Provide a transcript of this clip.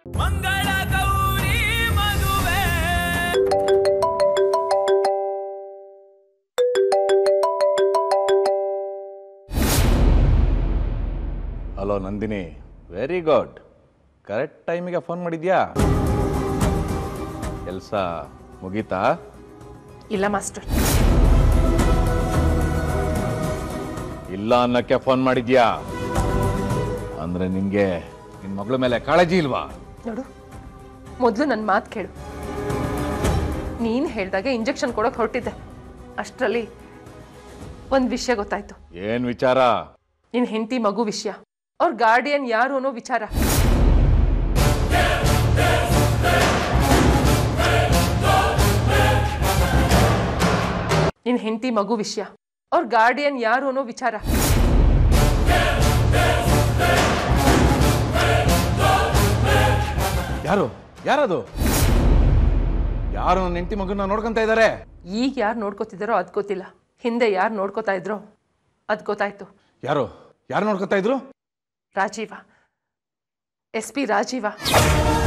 ಮಂಗಳ Gowri Maduve hello Nandini very good correct ಟೈಮಿಗೆ phone ಮಾಡಿದ್ಯಾ ಕೆಲಸ ಮುಗೀತಾ ಇಲ್ಲ ಮಾಸ್ಟರ್ ಇಲ್ಲ ಅನ್ನಕ್ಕೆ ಫೋನ್ ಮಾಡಿದ್ಯಾ ಅಂದ್ರೆ ನಿನ್ಗೆ ನಿನ್ ಮಗಳ ಮೇಲೆ ಕಾಳಜಿ ಇಲ್ವಾ ನೋಡು ಮೊದಲು ನನ್ನ ಮಾತು ಕೇಳು ನೀನು ಹೇಳ್ದಾಗೆ ಇಂಜೆಕ್ಷನ್ ಕೊಡೋಕೆ ಹೊರಟಿದ್ದೆ ಅಷ್ಟರಲ್ಲಿ ಒಂದು ವಿಷಯ ಗೊತ್ತಾಯ್ತು ಏನ್ ವಿಚಾರ ನಿನ್ನ ಹೆಂಡತಿ ಮಗು ವಿಷಯ ಅವ್ರ ಗಾರ್ಡಿಯನ್ ಯಾರು ಅನ್ನೋ ವಿಚಾರ ನಿನ್ನ ಹೆಂಡತಿ ಮಗು ವಿಷಯ ಅವ್ರ ಗಾರ್ಡಿಯನ್ ಯಾರು ಅನ್ನೋ ವಿಚಾರ ಯಾರು ಯಾರದು ಯಾರು ನನ್ನ ಹೆಂಡತಿ ಮಗನ ನೋಡ್ಕೊಂತ ಇದ್ದಾರೆ ಈಗ ಯಾರು ನೋಡ್ಕೋತಿದ್ದಾರೋ ಅದು ಗೊತ್ತಿಲ್ಲ ಹಿಂದೆ ಯಾರು ನೋಡ್ಕೋತಾ ಇದ್ರೋ ಅದು ಗೊತ್ತಾಯ್ತು ಯಾರು ಯಾರು ನೋಡ್ಕೊತಾ ಇದ್ರು ರಾಜೀವ ಎಸ್ ಪಿ ರಾಜೀವ